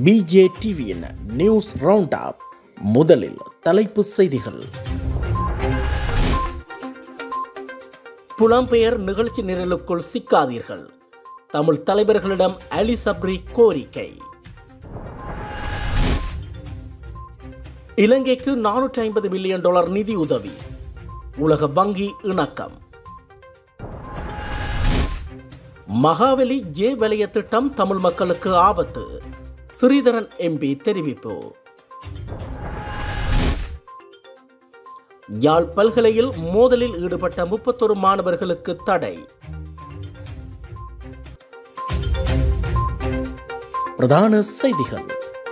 PJ டிவியின் news round up முதலில் தலைப்பு செய்திகள் புலம்பெயர் நிகழ்ச்சி நிரலுக்குள் சிக்காதீர்கள் தமிழ் தலைவர்களிடம் அலி சப்ரி கோரிக்கை இலங்கைக்கு நானூற்றி ஐம்பது மில்லியன் டாலர் நிதி உதவி உலக வங்கி இணக்கம் மகாவலி ஜே வலய திட்டம் தமிழ் மக்களுக்கு ஆபத்து ஸ்ரீதரன் எம்பி தெரிவிப்பு யாழ் பல்கலையில் மோதலில் ஈடுபட்ட முப்பத்தொரு மாணவர்களுக்கு தடை பிரதான செய்திகள்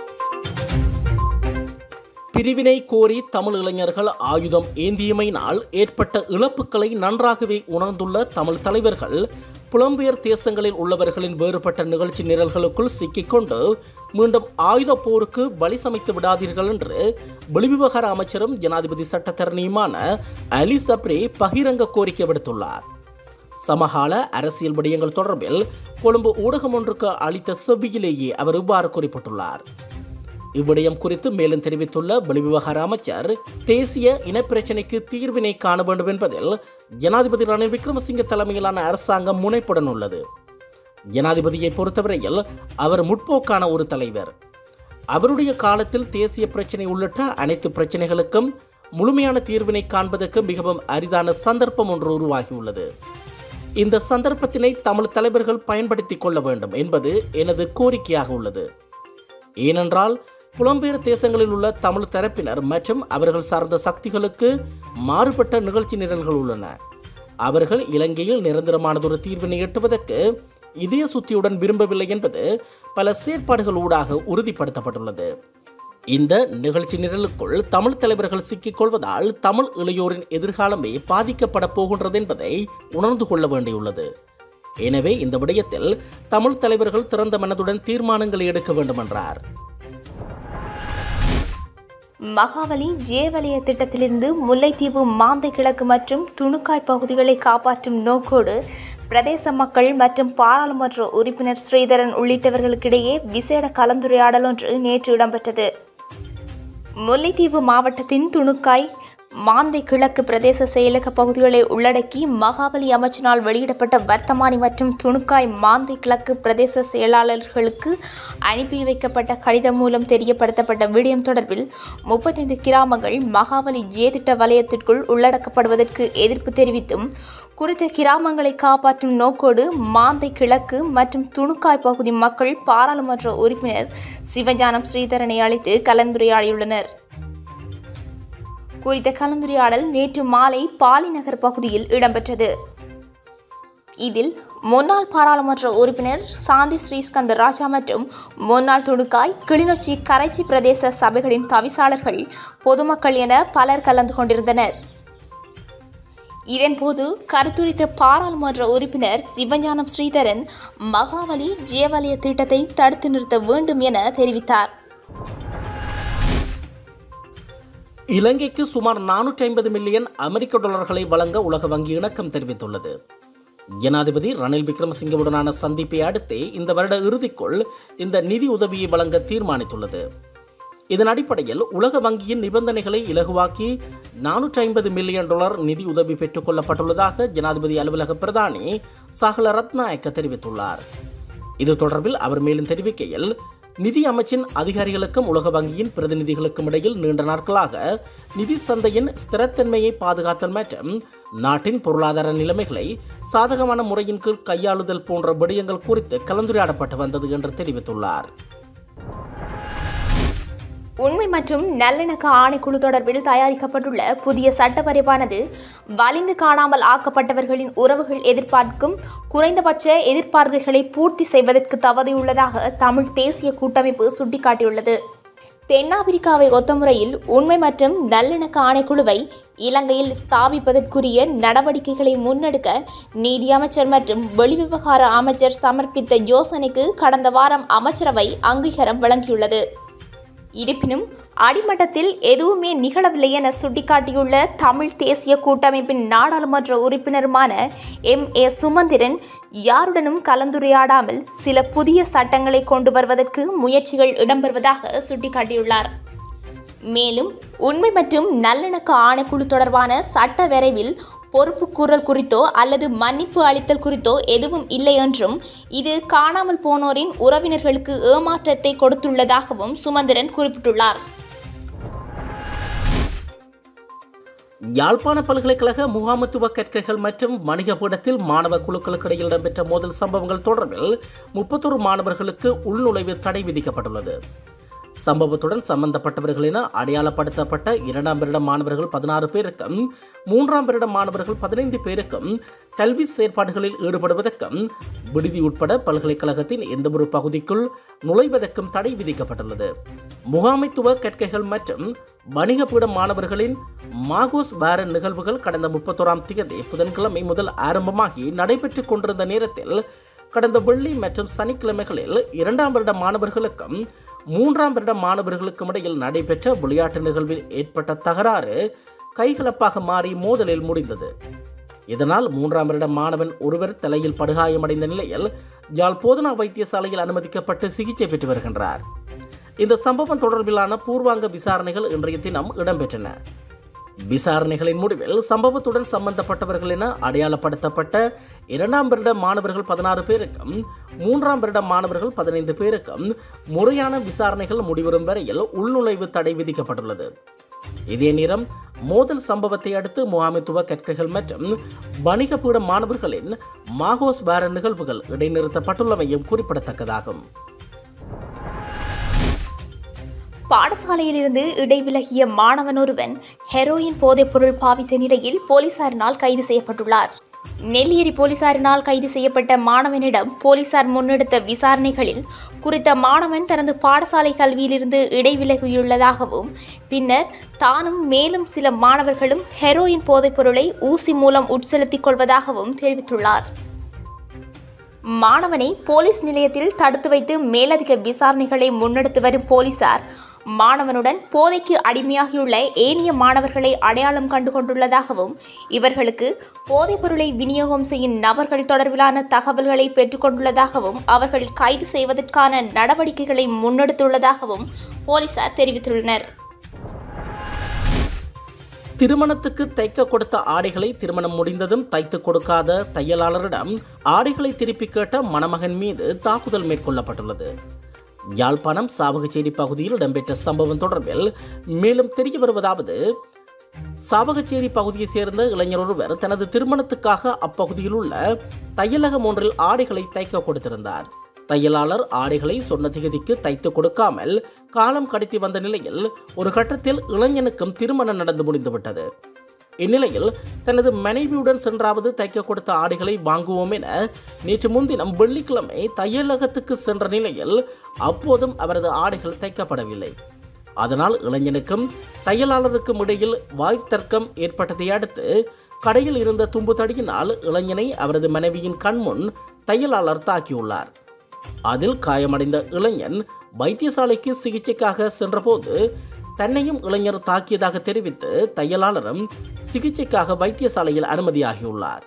பிரிவினை கோரி தமிழ் இளைஞர்கள் ஆயுதம் ஏந்தியமையினால் ஏற்பட்ட இழப்புகளை நன்றாகவே உணர்ந்துள்ள தமிழ் தலைவர்கள் புலம்பெயர் தேசங்களில் உள்ளவர்களின் வேறுபட்ட நிகழ்ச்சி நிரல்களுக்குள் சிக்கிக்கொண்டு மீண்டும் ஆயுத போருக்கு பலி சமைத்து விடாதீர்கள் என்று வெளிவிவகார அமைச்சரும் ஜனாதிபதி சட்டத்தரணியுமான அலி சப்ரி பகிரங்க கோரிக்கை விடுத்துள்ளார் சமகால அரசியல் விடயங்கள் தொடர்பில் கொழும்பு ஊடகம் ஒன்றுக்கு அளித்த செவ்வியிலேயே அவர் இவ்வாறு குறிப்பிட்டுள்ளார் இவ்விடயம் குறித்து மேலும் தெரிவித்துள்ள வெளிவிவகார அமைச்சர் தேசிய இனப்பிரச்சினைக்கு தீர்வினை காண வேண்டும் என்பதில் ஜனாதிபதி ரணில் விக்ரமசிங்க தலைமையிலான அரசாங்கம் முனைப்புடன் உள்ளது ஜனாதிபதியை பொறுத்தவரையில் அவர் முற்போக்கான ஒரு தலைவர் அவருடைய காலத்தில் தேசிய பிரச்சினை உள்ளிட்ட அனைத்து பிரச்சனைகளுக்கும் முழுமையான தீர்வினை காண்பதற்கு மிகவும் அரிதான சந்தர்ப்பம் ஒன்று உருவாகியுள்ளது இந்த சந்தர்ப்பத்தினை தமிழ் தலைவர்கள் பயன்படுத்திக் கொள்ள வேண்டும் என்பது எனது கோரிக்கையாக உள்ளது ஏனென்றால் புலம்பெயர் தேசங்களில் உள்ள தமிழ் தரப்பினர் மற்றும் அவர்கள் சார்ந்த சக்திகளுக்கு மாறுபட்ட நிகழ்ச்சி நிரல்கள் உள்ளன அவர்கள் இலங்கையில் நிரந்தரமானதொரு தீர்வினை எட்டுவதற்கு இதய சுத்தியுடன் விரும்பவில்லை என்பது பல செயற்பாடுகள் ஊடாக உறுதிப்படுத்தப்பட்டுள்ளது இந்த நிகழ்ச்சி நிரலுக்குள் தமிழ் தலைவர்கள் சிக்கிக் கொள்வதால் தமிழ் இளையோரின் எதிர்காலமே பாதிக்கப்பட போகின்றது என்பதை உணர்ந்து கொள்ள வேண்டியுள்ளது எனவே இந்த விடயத்தில் தமிழ் தலைவர்கள் திறந்த மனதுடன் தீர்மானங்களை எடுக்க வேண்டும் என்றார் மகாவலி ஜே வலய திட்டத்திலிருந்து முல்லைத்தீவு மாந்தை கிழக்கு மற்றும் துணுக்காய் பகுதிகளை காப்பாற்றும் நோக்கோடு பிரதேச மக்கள் மற்றும் பாராளுமன்ற உறுப்பினர் ஸ்ரீதரன் உள்ளிட்டவர்களுக்கிடையே விசேட கலந்துரையாடல் ஒன்று நேற்று இடம்பெற்றது முல்லைத்தீவு மாவட்டத்தின் துணுக்காய் மாந்தை கிழக்கு பிரதேச செயலக பகுதிகளை உள்ளடக்கி மகாபலி அமைச்சினால் வெளியிடப்பட்ட வர்த்தமானி மற்றும் துணுக்காய் மாந்தை கிழக்கு பிரதேச செயலாளர்களுக்கு அனுப்பி வைக்கப்பட்ட கடிதம் மூலம் தெரியப்படுத்தப்பட்ட விடயம் தொடர்பில் முப்பத்தைந்து கிராமங்கள் மகாபலி ஜே திட்ட வலயத்திற்குள் உள்ளடக்கப்படுவதற்கு எதிர்ப்பு தெரிவித்தும் குறித்த கிராமங்களை காப்பாற்றும் நோக்கோடு மாந்தை கிழக்கு மற்றும் துணுக்காய் பகுதி மக்கள் பாராளுமன்ற உறுப்பினர் சிவஞானம் ஸ்ரீதரனை அழைத்து கலந்துரையாடியுள்ளனர் குறித்த கலந்துரையாடல் நேற்று மாலை பாலிநகர் பகுதியில் இடம்பெற்றது இதில் முன்னாள் பாராளுமன்ற உறுப்பினர் சாந்தி ஸ்ரீஸ்கந்த ராஜா மற்றும் முன்னாள் துணுக்காய் கிளிநொச்சி கரைச்சி பிரதேச சபைகளின் தவிசாளர்கள் பொதுமக்கள் என பலர் கலந்து கொண்டிருந்தனர் இதன்போது கருத்துரைத்த பாராளுமன்ற உறுப்பினர் சிவஞானம் ஸ்ரீதரன் மகாவலி ஜேவலய திட்டத்தை தடுத்து நிறுத்த வேண்டும் என தெரிவித்தார் இலங்கைக்கு சுமார் நானூற்றி ஐம்பது மில்லியன் அமெரிக்க டாலர்களை வழங்க உலக வங்கி இணக்கம் தெரிவித்துள்ளது ஜனாதிபதி ரணில் விக்ரமசிங்கவுடனான சந்திப்பை அடுத்தே இந்த வருட இறுதிக்குள் இந்த நிதி உதவியை வழங்க தீர்மானித்துள்ளது இதன் அடிப்படையில் உலக வங்கியின் நிபந்தனைகளை இலகுவாக்கி நானூற்றி ஐம்பது மில்லியன் டாலர் நிதி உதவி பெற்றுக் கொள்ளப்பட்டுள்ளதாக ஜனாதிபதி அலுவலக பிரதானி சகல ரத்நாயக்க தெரிவித்துள்ளார் இது தொடர்பில் அவர் மேலும் தெரிவிக்கையில் நிதி அமைச்சின் அதிகாரிகளுக்கும் உலக வங்கியின் பிரதிநிதிகளுக்கும் இடையில் நீண்ட நாட்களாக நிதி சந்தையின் ஸ்திரத்தன்மையை பாதுகாத்தல் மற்றும் நாட்டின் பொருளாதார நிலைமைகளை சாதகமான முறையின் கீழ் கையாளுதல் போன்ற விடயங்கள் குறித்து கலந்துரையாடப்பட்டு வந்தது என்று தெரிவித்துள்ளார் உண்மை மற்றும் நல்லிணக்க ஆணைக்குழு தொடர்பில் தயாரிக்கப்பட்டுள்ள புதிய சட்ட வரைவானது வலிந்து காணாமல் ஆக்கப்பட்டவர்களின் உறவுகள் எதிர்பார்க்கும் குறைந்தபட்ச எதிர்பார்ப்புகளை பூர்த்தி செய்வதற்கு தவறியுள்ளதாக தமிழ் தேசிய கூட்டமைப்பு சுட்டிக்காட்டியுள்ளது தென்னாப்பிரிக்காவை ஒத்த முறையில் உண்மை மற்றும் நல்லிணக்க ஆணைக்குழுவை இலங்கையில் ஸ்தாபிப்பதற்குரிய நடவடிக்கைகளை முன்னெடுக்க நீதியமைச்சர் மற்றும் வெளிவிவகார அமைச்சர் சமர்ப்பித்த யோசனைக்கு கடந்த வாரம் அமைச்சரவை அங்கீகாரம் வழங்கியுள்ளது இருப்பினும் அடிமட்டத்தில் எதுவுமே நிகழவில்லை என சுட்டிக்காட்டியுள்ள தமிழ் தேசிய கூட்டமைப்பின் நாடாளுமன்ற உறுப்பினருமான எம் ஏ சுமந்திரன் யாருடனும் கலந்துரையாடாமல் சில புதிய சட்டங்களை கொண்டு வருவதற்கு முயற்சிகள் இடம்பெறுவதாக சுட்டிக்காட்டியுள்ளார் மேலும் உண்மை மற்றும் நல்லிணக்க ஆணைக்குழு தொடர்பான சட்ட வரைவில் பொறுப்புக்கூறல் குறித்தோ அல்லது மன்னிப்பு அளித்தல் குறித்தோ எதுவும் இல்லை என்றும் இது காணாமல் போனோரின் உறவினர்களுக்கு ஏமாற்றத்தை கொடுத்துள்ளதாகவும் சுமந்திரன் குறிப்பிட்டுள்ளார் யாழ்ப்பாண பல்கலைக்கழக முகாமத்துவ கற்கைகள் மற்றும் வணிக பீடத்தில் மாணவ குழுக்களுக்கு இடையில் இடம்பெற்ற மோதல் சம்பவங்கள் தொடர்பில் முப்பத்தொரு மாணவர்களுக்கு உள்நுழைவு தடை விதிக்கப்பட்டுள்ளது சம்பவத்துடன் சம்பந்தப்பட்டவர்கள் என அடையாளப்படுத்தப்பட்ட இரண்டாம் வருட மாணவர்கள் பதினாறு பேருக்கும் மூன்றாம் வருட மாணவர்கள் பதினைந்து பேருக்கும் கல்வி செயற்பாடுகளில் ஈடுபடுவதற்கும் விடுதி உட்பட பல்கலைக்கழகத்தின் எந்தவொரு பகுதிக்குள் நுழைவதற்கும் தடை விதிக்கப்பட்டுள்ளது முகாமைத்துவ கற்கைகள் மற்றும் வணிக பீட மாணவர்களின் மாகோஸ் வார நிகழ்வுகள் கடந்த முப்பத்தோராம் தேதி புதன்கிழமை முதல் ஆரம்பமாகி நடைபெற்றுக் கொண்டிருந்த நேரத்தில் கடந்த வெள்ளி மற்றும் சனிக்கிழமைகளில் இரண்டாம் வருட மாணவர்களுக்கும் மூன்றாம் வருட மாணவர்களுக்கும் இடையில் நடைபெற்ற விளையாட்டு நிகழ்வில் ஏற்பட்ட தகராறு கைகலப்பாக மாறி மோதலில் முடிந்தது இதனால் மூன்றாம் வருட மாணவன் ஒருவர் தலையில் படுகாயமடைந்த நிலையில் யாழ் போதனா வைத்தியசாலையில் அனுமதிக்கப்பட்டு சிகிச்சை பெற்று வருகின்றார் இந்த சம்பவம் தொடர்பிலான பூர்வாங்க விசாரணைகள் இன்றைய தினம் இடம்பெற்றன விசாரணைகளின் முடிவில் சம்பவத்துடன் சம்பந்தப்பட்டவர்கள் என அடையாளப்படுத்தப்பட்ட இரண்டாம் வருட மாணவர்கள் பதினாறு பேருக்கும் மூன்றாம் வருட மாணவர்கள் பதினைந்து பேருக்கும் முறையான விசாரணைகள் முடிவரும் வரையில் உள்நுழைவு தடை விதிக்கப்பட்டுள்ளது இதே நேரம் மோதல் சம்பவத்தை அடுத்து முகாமைத்துவ கற்கைகள் மற்றும் வணிக பீட மாணவர்களின் மாகோஸ் வார நிகழ்வுகள் இடைநிறுத்தப்பட்டுள்ளமையும் குறிப்பிடத்தக்கதாகும் பாடசாலையிலிருந்து இடைவிலகிய மாணவன் ஒருவன் ஹெரோயின் போதைப்பொருள் பாவித்த நிலையில் போலீசாரினால் கைது செய்யப்பட்டுள்ளார் நெல்லியடி போலீசாரினால் கைது செய்யப்பட்ட மாணவனிடம் போலீசார் முன்னெடுத்த விசாரணைகளில் குறித்த மாணவன் தனது பாடசாலை கல்வியிலிருந்து இடைவிலகியுள்ளதாகவும் பின்னர் தானும் மேலும் சில மாணவர்களும் ஹெரோயின் போதைப்பொருளை ஊசி மூலம் உட்செலுத்திக் கொள்வதாகவும் தெரிவித்துள்ளார் மாணவனை போலீஸ் நிலையத்தில் தடுத்து வைத்து மேலதிக விசாரணைகளை முன்னெடுத்து வரும் போலீசார் மாணவனுடன் போதைக்கு அடிமையாகியுள்ள ஏனைய மாணவர்களை அடையாளம் கண்டு கொண்டுள்ளதாகவும் இவர்களுக்கு போதைப் பொருளை விநியோகம் செய்யும் நபர்கள் தொடர்பிலான தகவல்களை பெற்றுக்கொண்டுள்ளதாகவும் அவர்கள் கைது செய்வதற்கான நடவடிக்கைகளை முன்னெடுத்துள்ளதாகவும் போலீசார் தெரிவித்துள்ளனர் திருமணத்துக்கு தைக்க கொடுத்த ஆடைகளை திருமணம் முடிந்ததும் தைத்து கொடுக்காத தையலாளரிடம் ஆடைகளை திருப்பி கேட்ட மணமகன் மீது தாக்குதல் மேற்கொள்ளப்பட்டுள்ளது யாழ்ப்பாணம் சாவகச்சேரி பகுதியில் இடம்பெற்ற சம்பவம் தொடர்பில் மேலும் தெரிய வருவதாவது சாவகச்சேரி பகுதியைச் சேர்ந்த இளைஞர் ஒருவர் தனது திருமணத்துக்காக அப்பகுதியில் உள்ள தையலகம் ஒன்றில் ஆடைகளை தைக்க கொடுத்திருந்தார் தையலாளர் ஆடைகளை சொன்ன திகதிக்கு தைத்து கொடுக்காமல் காலம் கடத்தி வந்த நிலையில் ஒரு கட்டத்தில் இளைஞனுக்கும் திருமணம் நடந்து முடிந்துவிட்டது இந்நிலையில் தனது மனைவியுடன் சென்றாவது தைக்க கொடுத்த ஆடைகளை வாங்குவோம் என நேற்று முன்தினம் வெள்ளிக்கிழமை தையலகத்துக்கு சென்ற நிலையில் அப்போதும் அவரது ஆடைகள் தைக்கப்படவில்லை அதனால் இளைஞனுக்கும் தையலாளருக்கும் இடையில் வாய் தர்க்கம் ஏற்பட்டதை அடுத்து கடையில் இருந்த தும்பு தடியினால் இளைஞனை அவரது மனைவியின் கண்முன் தையலாளர் தாக்கியுள்ளார் அதில் காயமடைந்த இளைஞன் வைத்தியசாலைக்கு சிகிச்சைக்காக சென்றபோது தன்னையும் இளைஞர் தாக்கியதாக தெரிவித்து தையலாளரும் சிகிச்சைக்காக வைத்தியசாலையில் அனுமதியாகியுள்ளார்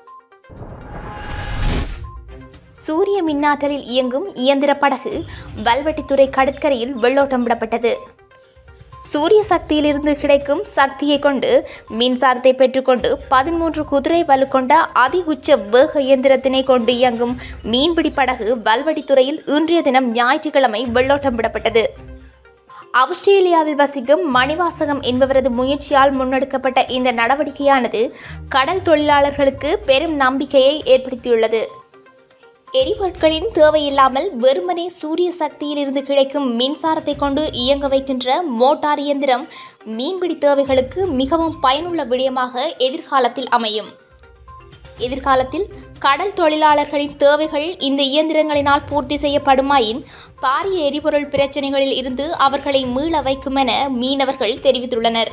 சூரிய மின்னாற்றலில் இயங்கும் இயந்திர படகு வல்வெட்டித்துறை கடற்கரையில் வெள்ளோட்டம் விடப்பட்டது சூரிய சக்தியிலிருந்து கிடைக்கும் சக்தியை கொண்டு மின்சாரத்தை பெற்றுக்கொண்டு பதிமூன்று குதிரை வலு கொண்ட அதி உச்ச வேக இயந்திரத்தினை கொண்டு இயங்கும் மீன்பிடி படகு வல்வடித்துறையில் இன்றைய தினம் ஞாயிற்றுக்கிழமை வெள்ளோட்டம் விடப்பட்டது ஆஸ்திரேலியாவில் வசிக்கும் மணிவாசகம் என்பவரது முயற்சியால் முன்னெடுக்கப்பட்ட இந்த நடவடிக்கையானது கடல் தொழிலாளர்களுக்கு பெரும் நம்பிக்கையை ஏற்படுத்தியுள்ளது எரிபொருட்களின் தேவையில்லாமல் வெறுமனே சூரிய சக்தியிலிருந்து கிடைக்கும் மின்சாரத்தை கொண்டு இயங்க வைக்கின்ற மோட்டார் இயந்திரம் மீன்பிடி தேவைகளுக்கு மிகவும் பயனுள்ள விடயமாக எதிர்காலத்தில் அமையும் எதிர்காலத்தில் கடல் தொழிலாளர்களின் தேவைகள் இந்த இயந்திரங்களினால் பூர்த்தி செய்யப்படுமாயின் பாரிய எரிபொருள் பிரச்சனைகளில் இருந்து அவர்களை மீள வைக்கும் என மீனவர்கள் தெரிவித்துள்ளனர்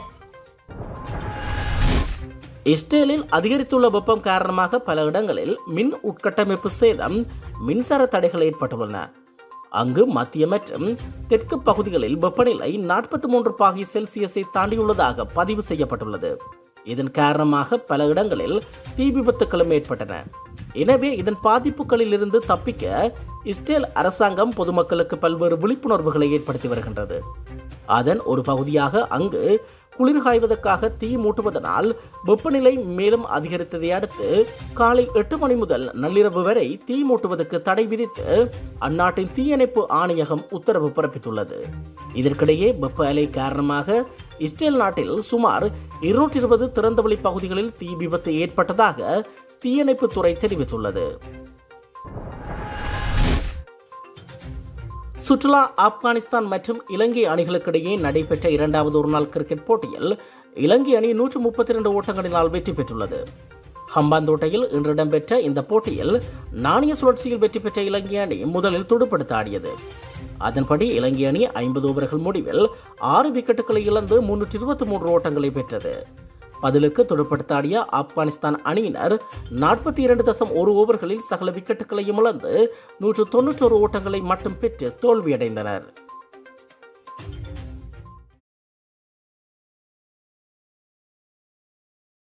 இஸ்ரேலில் அதிகரித்துள்ள வெப்பம் காரணமாக பல இடங்களில் மின் உட்கட்டமைப்பு சேதம் மின்சார தடைகள் ஏற்பட்டுள்ளன அங்கு மத்திய மற்றும் தெற்கு பகுதிகளில் வெப்பநிலை நாற்பத்தி மூன்று பாகை செல்சியஸை தாண்டியுள்ளதாக பதிவு செய்யப்பட்டுள்ளது இதன் காரணமாக பல இடங்களில் தீ விபத்துகளும் ஏற்பட்டன எனவே இதன் பாதிப்புகளில் இருந்து தப்பிக்க இஸ்ரேல் அரசாங்கம் பொதுமக்களுக்கு பல்வேறு விழிப்புணர்வுகளை ஏற்படுத்தி வருகின்றது அதன் ஒரு பகுதியாக அங்கு குளிர் காய்வதற்காக தீ மூட்டுவதனால் வெப்பநிலை மேலும் அதிகரித்ததை அடுத்து காலை எட்டு மணி முதல் நள்ளிரவு வரை தீ மூட்டுவதற்கு தடை விதித்து அந்நாட்டின் தீயணைப்பு ஆணையகம் உத்தரவு பிறப்பித்துள்ளது இதற்கிடையே வெப்ப அலை காரணமாக இஸ்ரேல் நாட்டில் சுமார் இருநூற்றி இருபது திறந்தவெளி பகுதிகளில் தீ விபத்து ஏற்பட்டதாக தீயணைப்புத் துறை தெரிவித்துள்ளது சுற்றுலா ஆப்கானிஸ்தான் மற்றும் இலங்கை அணிகளுக்கிடையே நடைபெற்ற இரண்டாவது ஒருநாள் கிரிக்கெட் போட்டியில் இலங்கை அணி நூற்று முப்பத்தி இரண்டு ஓட்டங்களினால் வெற்றி பெற்றுள்ளது ஹம்பாந்தோட்டையில் இன்று இடம்பெற்ற இந்த போட்டியில் நாணய சுழற்சியில் வெற்றி பெற்ற இலங்கை அணி முதலில் துடுப்படுத்த ஆடியது அதன்படி இலங்கை அணி ஐம்பது ஓவர்கள் முடிவில் ஆறு விக்கெட்டுகளை இழந்து முன்னூற்றி இருபத்தி மூன்று ஓட்டங்களை பெற்றது பதிலுக்கு துடுப்படுத்தாடிய ஆப்கானிஸ்தான் அணியினர் நாற்பத்தி இரண்டு தசம் ஒரு ஓவர்களில் சகல விக்கெட்டுகளையும் இழந்து நூற்று தொன்னூற்றோரு ஓட்டங்களை மட்டும் பெற்று தோல்வியடைந்தனர்